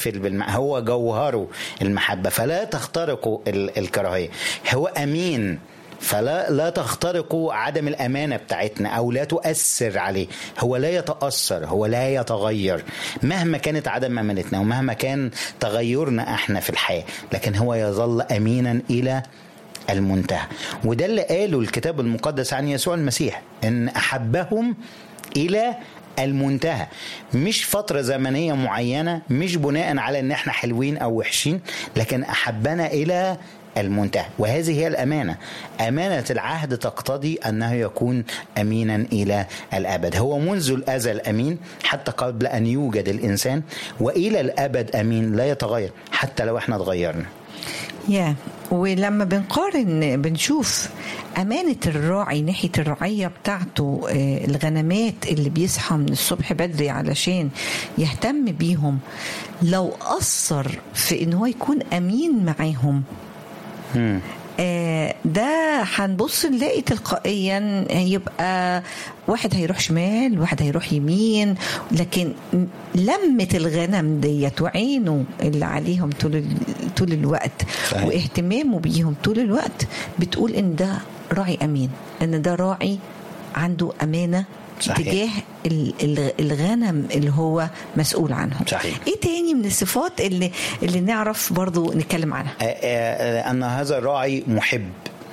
يسفل بالماء هو جوهره المحبة فلا تخترقوا ال- الكراهية هو أمين فلا لا تخترقوا عدم الامانه بتاعتنا او لا تؤثر عليه هو لا يتاثر هو لا يتغير مهما كانت عدم امانتنا ومهما كان تغيرنا احنا في الحياه لكن هو يظل امينا الى المنتهى وده اللي قاله الكتاب المقدس عن يسوع المسيح ان احبهم الى المنتهى مش فترة زمنية معينة مش بناء على ان احنا حلوين او وحشين لكن احبنا الى المنتهى وهذه هي الأمانة أمانة العهد تقتضي أنه يكون أمينا إلى الأبد هو منذ الأزل أمين حتى قبل أن يوجد الإنسان وإلى الأبد أمين لا يتغير حتى لو احنا اتغيرنا يا ولما بنقارن بنشوف أمانة الراعي ناحية الرعية بتاعته آه، الغنمات اللي بيصحى من الصبح بدري علشان يهتم بيهم لو أثر في إن هو يكون أمين معاهم مم. آه، ده هنبص نلاقي تلقائيا هيبقى واحد هيروح شمال واحد هيروح يمين لكن م- لمة الغنم ديت وعينه اللي عليهم طول ال- طول الوقت صحيح. واهتمامه بيهم طول الوقت بتقول ان ده راعي امين ان ده راعي عنده امانه صحيح. تجاه ال- ال- الغنم اللي هو مسؤول عنهم صحيح. ايه تاني من الصفات اللي اللي نعرف برضو نتكلم عنها آه، آه، أن هذا الراعي محب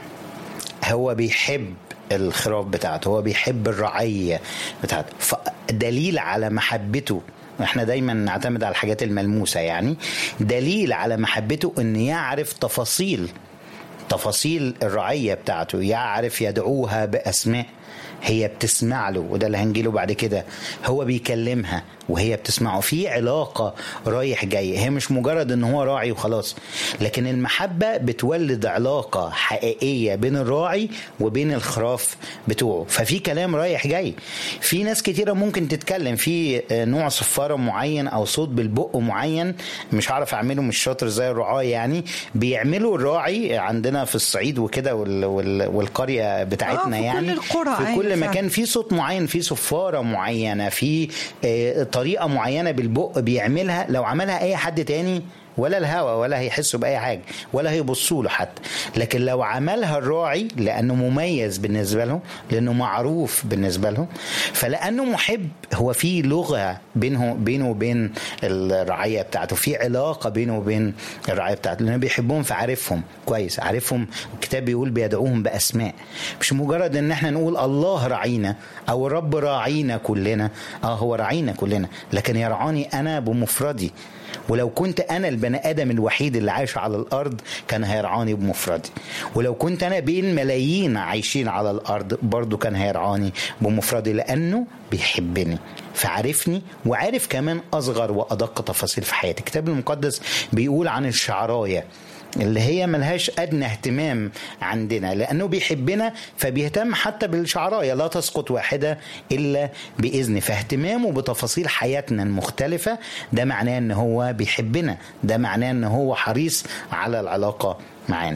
هو بيحب الخراف بتاعته هو بيحب الرعية بتاعته فدليل على محبته احنا دايما نعتمد على الحاجات الملموسة يعني دليل على محبته ان يعرف تفاصيل تفاصيل الرعية بتاعته يعرف يدعوها بأسماء هي بتسمع له وده اللي هنجيله بعد كده هو بيكلمها وهي بتسمعه في علاقة رايح جاي هي مش مجرد ان هو راعي وخلاص لكن المحبة بتولد علاقة حقيقية بين الراعي وبين الخراف بتوعه ففي كلام رايح جاي في ناس كتيرة ممكن تتكلم في نوع صفارة معين او صوت بالبق معين مش عارف اعمله مش شاطر زي الرعاة يعني بيعملوا الراعي عندنا في الصعيد وكده وال- وال- والقرية بتاعتنا آه، في كل يعني القرى، في أيوة كل فعلا. مكان في صوت معين في صفارة معينة في آه، طريقة معينة بالبق بيعملها لو عملها أي حد تاني ولا الهوا ولا هيحسوا بأي حاجة ولا هيبصوا له حتى لكن لو عملها الراعي لأنه مميز بالنسبة له لأنه معروف بالنسبة له فلأنه محب هو في لغة بينه بينه وبين الرعية بتاعته في علاقة بينه وبين الرعية بتاعته لأنه بيحبهم فعارفهم كويس عارفهم الكتاب بيقول بيدعوهم بأسماء مش مجرد ان احنا نقول الله راعينا او الرب راعينا كلنا اه هو راعينا كلنا لكن يرعاني انا بمفردي ولو كنت انا البني ادم الوحيد اللي عايش على الارض كان هيرعاني بمفردي ولو كنت انا بين ملايين عايشين على الارض برضو كان هيرعاني بمفردي لانه بيحبني فعارفني وعارف كمان اصغر وادق تفاصيل في حياتي الكتاب المقدس بيقول عن الشعرايه اللي هي ملهاش ادنى اهتمام عندنا لانه بيحبنا فبيهتم حتى بالشعرايه لا تسقط واحده الا باذن فاهتمامه بتفاصيل حياتنا المختلفه ده معناه ان هو بيحبنا ده معناه ان هو حريص على العلاقه معانا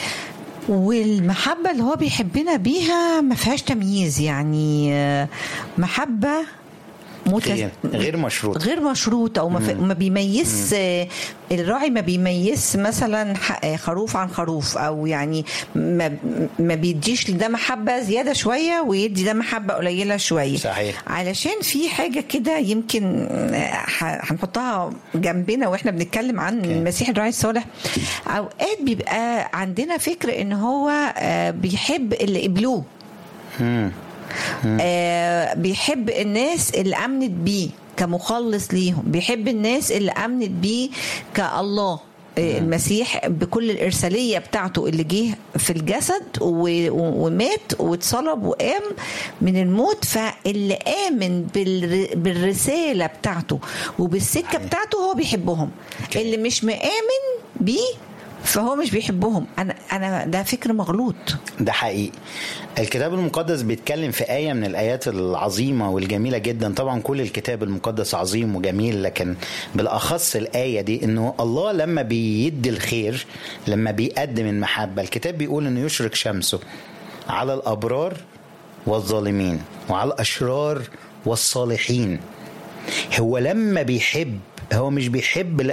والمحبة اللي هو بيحبنا بيها ما فيهاش تمييز يعني آه، محبة متس... غير- غير مشروط. غير مشروط او ما, في... ما بيميز آه، الراعي ما بيميز مثلا ح- آه، خروف عن خروف او يعني ما, ما بيديش لده محبه زياده شويه ويدي ده محبه قليله شويه صحيح. علشان في حاجه كده يمكن آه، ح- هنحطها جنبنا واحنا بنتكلم عن أوكي. المسيح الراعي الصالح اوقات بيبقى عندنا فكر ان هو آه، بيحب اللي قبلوه مم. آه بيحب الناس اللي امنت بيه كمخلص ليهم بيحب الناس اللي امنت بيه كالله آه، المسيح بكل الإرسالية بتاعته اللي جه في الجسد و- و- ومات واتصلب وقام من الموت فاللي آمن بالر- بالرسالة بتاعته وبالسكة صحيح. بتاعته هو بيحبهم أوكي. اللي مش مآمن بيه فهو مش بيحبهم انا انا ده فكر مغلوط ده حقيقي الكتاب المقدس بيتكلم في آية من الآيات العظيمة والجميلة جدا طبعا كل الكتاب المقدس عظيم وجميل لكن بالأخص الآية دي إنه الله لما بيدي الخير لما بيقدم المحبة الكتاب بيقول إنه يشرق شمسه على الأبرار والظالمين وعلى الأشرار والصالحين هو لما بيحب هو مش بيحب